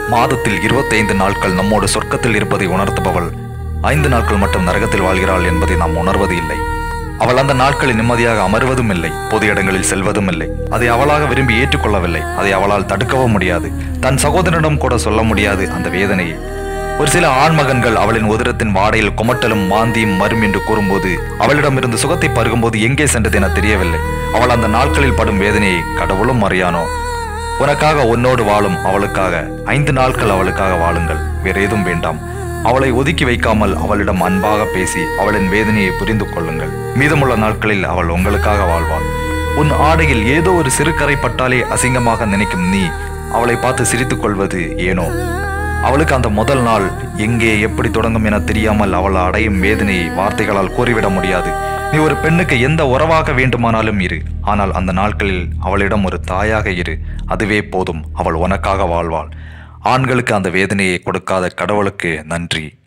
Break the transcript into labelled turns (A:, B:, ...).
A: மாதத்தில் 25 நாட்கள் நம்மோடு சொர்க்கத்தில் இருப்பதை உணர்த்துபவள் ஐந்து நாட்கள் மட்டும் நரகத்தில் வாழ்கிறாள் என்பதை நாம் உணர்வது இல்லை அவள் அந்த நாட்களில் நிம்மதியாக அமர்வதும் இல்லை பொது இடங்களில் செல்வதும் இல்லை அதை அவளாக விரும்பி ஏற்றுக்கொள்ளவில்லை அதை அவளால் தடுக்கவும் முடியாது தன் சகோதரனிடம் கூட சொல்ல முடியாது அந்த வேதனையை ஒரு சில ஆண்மகன்கள் அவளின் உதரத்தின் வாடையில் குமட்டலும் மாந்தியும் மரும் என்று கூறும்போது அவளிடமிருந்து சுகத்தை பருகும்போது எங்கே சென்றது என தெரியவில்லை அவள் அந்த நாட்களில் படும் வேதனையை கடவுளும் அறியானோ உனக்காக உன்னோடு வாழும் அவளுக்காக ஐந்து நாட்கள் அவளுக்காக வாழுங்கள் வேற ஏதும் வேண்டாம் அவளை ஒதுக்கி வைக்காமல் அவளிடம் அன்பாக பேசி அவளின் வேதனையை புரிந்து கொள்ளுங்கள் மீதமுள்ள நாட்களில் அவள் உங்களுக்காக வாழ்வாள் உன் ஆடையில் ஏதோ ஒரு சிறு கரை பட்டாலே அசிங்கமாக நினைக்கும் நீ அவளை பார்த்து சிரித்துக் கொள்வது ஏனோ அவளுக்கு அந்த முதல் நாள் எங்கே எப்படி தொடங்கும் என தெரியாமல் அவள் அடையும் வேதனையை வார்த்தைகளால் கூறிவிட முடியாது நீ ஒரு பெண்ணுக்கு எந்த உறவாக வேண்டுமானாலும் இரு ஆனால் அந்த நாட்களில் அவளிடம் ஒரு தாயாக இரு அதுவே போதும் அவள் உனக்காக வாழ்வாள் ஆண்களுக்கு அந்த வேதனையை கொடுக்காத கடவுளுக்கு நன்றி